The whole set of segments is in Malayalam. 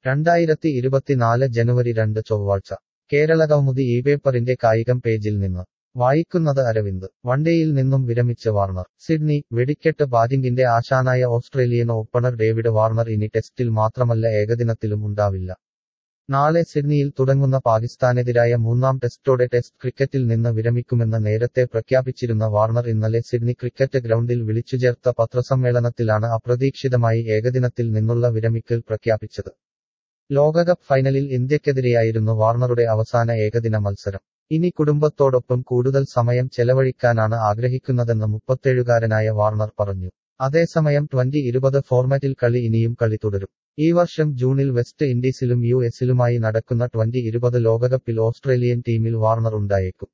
രണ്ടായിരത്തി ഇരുപത്തിനാല് ജനുവരി രണ്ട് ചൊവ്വാഴ്ച കേരളകൗമുദി ഈ പേപ്പറിന്റെ കായികം പേജിൽ നിന്ന് വായിക്കുന്നത് അരവിന്ദ് വൺഡേയിൽ നിന്നും വിരമിച്ച് വാർണർ സിഡ്നി വെടിക്കെട്ട് ബാറ്റിംഗിന്റെ ആശാനായ ഓസ്ട്രേലിയൻ ഓപ്പണർ ഡേവിഡ് വാർണർ ഇനി ടെസ്റ്റിൽ മാത്രമല്ല ഏകദിനത്തിലും ഉണ്ടാവില്ല നാളെ സിഡ്നിയിൽ തുടങ്ങുന്ന പാകിസ്ഥാനെതിരായ മൂന്നാം ടെസ്റ്റോടെ ടെസ്റ്റ് ക്രിക്കറ്റിൽ നിന്ന് വിരമിക്കുമെന്ന് നേരത്തെ പ്രഖ്യാപിച്ചിരുന്ന വാർണർ ഇന്നലെ സിഡ്നി ക്രിക്കറ്റ് ഗ്രൗണ്ടിൽ വിളിച്ചുചേർത്ത പത്രസമ്മേളനത്തിലാണ് അപ്രതീക്ഷിതമായി ഏകദിനത്തിൽ നിന്നുള്ള വിരമിക്കൽ പ്രഖ്യാപിച്ചത് ലോകകപ്പ് ഫൈനലിൽ ഇന്ത്യക്കെതിരെയായിരുന്നു വാർണറുടെ അവസാന ഏകദിന മത്സരം ഇനി കുടുംബത്തോടൊപ്പം കൂടുതൽ സമയം ചെലവഴിക്കാനാണ് ആഗ്രഹിക്കുന്നതെന്ന് മുപ്പത്തേഴുകാരനായ വാർണർ പറഞ്ഞു അതേസമയം ട്വന്റി ഇരുപത് ഫോർമാറ്റിൽ കളി ഇനിയും കളി തുടരും ഈ വർഷം ജൂണിൽ വെസ്റ്റ് ഇൻഡീസിലും യു എസിലുമായി നടക്കുന്ന ട്വന്റി ഇരുപത് ലോകകപ്പിൽ ഓസ്ട്രേലിയൻ ടീമിൽ വാർണർ ഉണ്ടായേക്കും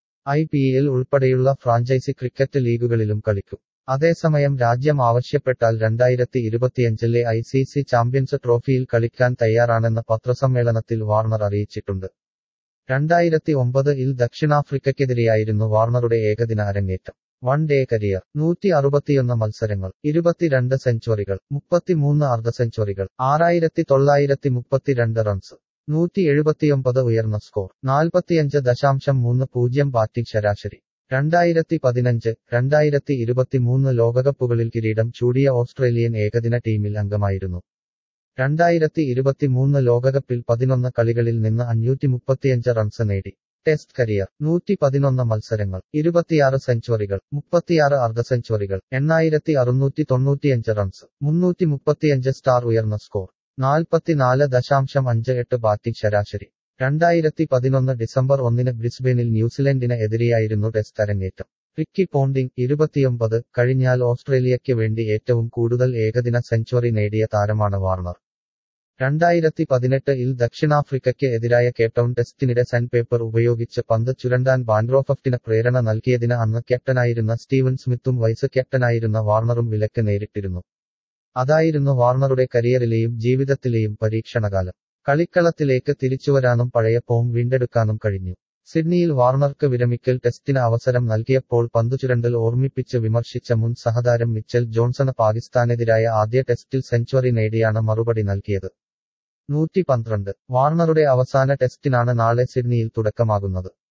ഐ പി എൽ ഉൾപ്പെടെയുള്ള ഫ്രാഞ്ചൈസി ക്രിക്കറ്റ് ലീഗുകളിലും കളിക്കും അതേസമയം രാജ്യം ആവശ്യപ്പെട്ടാൽ രണ്ടായിരത്തി ഇരുപത്തിയഞ്ചിലെ ഐ സി സി ചാമ്പ്യൻസ് ട്രോഫിയിൽ കളിക്കാൻ തയ്യാറാണെന്ന് പത്രസമ്മേളനത്തിൽ വാർണർ അറിയിച്ചിട്ടുണ്ട് രണ്ടായിരത്തി ഒമ്പത് ഇൽ ദക്ഷിണാഫ്രിക്കയ്ക്കെതിരെയായിരുന്നു വാർണറുടെ ഏകദിന അരങ്ങേറ്റം വൺ ഡേ കരിയർ നൂറ്റി അറുപത്തിയൊന്ന് മത്സരങ്ങൾ ഇരുപത്തിരണ്ട് സെഞ്ചുറികൾ മുപ്പത്തിമൂന്ന് അർദ്ധ സെഞ്ചുറികൾ ആറായിരത്തി തൊള്ളായിരത്തി മുപ്പത്തിരണ്ട് റൺസ് നൂറ്റി എഴുപത്തിയൊമ്പത് ഉയർന്ന സ്കോർ നാൽപ്പത്തിയഞ്ച് ദശാംശം മൂന്ന് പൂജ്യം ബാറ്റിംഗ് ശരാശരി രണ്ടായിരത്തി പതിനഞ്ച് രണ്ടായിരത്തി ഇരുപത്തിമൂന്ന് ലോകകപ്പുകളിൽ കിരീടം ചൂടിയ ഓസ്ട്രേലിയൻ ഏകദിന ടീമിൽ അംഗമായിരുന്നു രണ്ടായിരത്തി ഇരുപത്തിമൂന്ന് ലോകകപ്പിൽ പതിനൊന്ന് കളികളിൽ നിന്ന് അഞ്ഞൂറ്റി മുപ്പത്തിയഞ്ച് റൺസ് നേടി ടെസ്റ്റ് കരിയർ നൂറ്റി പതിനൊന്ന് മത്സരങ്ങൾ ഇരുപത്തിയാറ് സെഞ്ചുറികൾ മുപ്പത്തിയാറ് അർദ്ധ സെഞ്ചുറികൾ എണ്ണായിരത്തി അറുന്നൂറ്റി തൊണ്ണൂറ്റിയഞ്ച് റൺസ് മുന്നൂറ്റി മുപ്പത്തിയഞ്ച് സ്റ്റാർ ഉയർന്ന സ്കോർ നാൽപ്പത്തിനാല് ദശാംശം അഞ്ച് എട്ട് ബാറ്റിംഗ് ശരാശരി രണ്ടായിരത്തി പതിനൊന്ന് ഡിസംബർ ഒന്നിന് ബ്രിസ്ബെയിനിൽ ന്യൂസിലൻഡിന് എതിരെയായിരുന്നു ടെസ്റ്റ് അരങ്ങേറ്റം റിക്കി പോണ്ടിംഗ് ഇരുപത്തിയൊമ്പത് കഴിഞ്ഞാൽ ഓസ്ട്രേലിയയ്ക്ക് വേണ്ടി ഏറ്റവും കൂടുതൽ ഏകദിന സെഞ്ചുറി നേടിയ താരമാണ് വാർണർ രണ്ടായിരത്തി പതിനെട്ട് ഇൽ ദക്ഷിണാഫ്രിക്കയ്ക്ക് എതിരായ കേപ്ടൗൺ ടെസ്റ്റിനിടെ സാൻഡ് പേപ്പർ ഉപയോഗിച്ച് പന്ത് ചുരണ്ടാൻ ബാൻഡ്രോഫഫ്റ്റിന് പ്രേരണ നൽകിയതിന് അന്ന് ക്യാപ്റ്റനായിരുന്ന സ്റ്റീവൻ സ്മിത്തും വൈസ് ക്യാപ്റ്റനായിരുന്ന വാർണറും വിലക്ക് നേരിട്ടിരുന്നു അതായിരുന്നു വാർണറുടെ കരിയറിലെയും ജീവിതത്തിലെയും പരീക്ഷണകാലം കളിക്കളത്തിലേക്ക് തിരിച്ചുവരാനും പഴയ ഫോം വീണ്ടെടുക്കാനും കഴിഞ്ഞു സിഡ്നിയിൽ വാർണർക്ക് വിരമിക്കൽ ടെസ്റ്റിന് അവസരം നൽകിയപ്പോൾ പന്തുചുരണ്ടൽ ഓർമ്മിപ്പിച്ച് വിമർശിച്ച മുൻ സഹതാരം മിച്ചൽ ജോൺസണ് പാകിസ്ഥാനെതിരായ ആദ്യ ടെസ്റ്റിൽ സെഞ്ചുറി നേടിയാണ് മറുപടി നൽകിയത് നൂറ്റി പന്ത്രണ്ട് വാർണറുടെ അവസാന ടെസ്റ്റിനാണ് നാളെ സിഡ്നിയിൽ തുടക്കമാകുന്നത്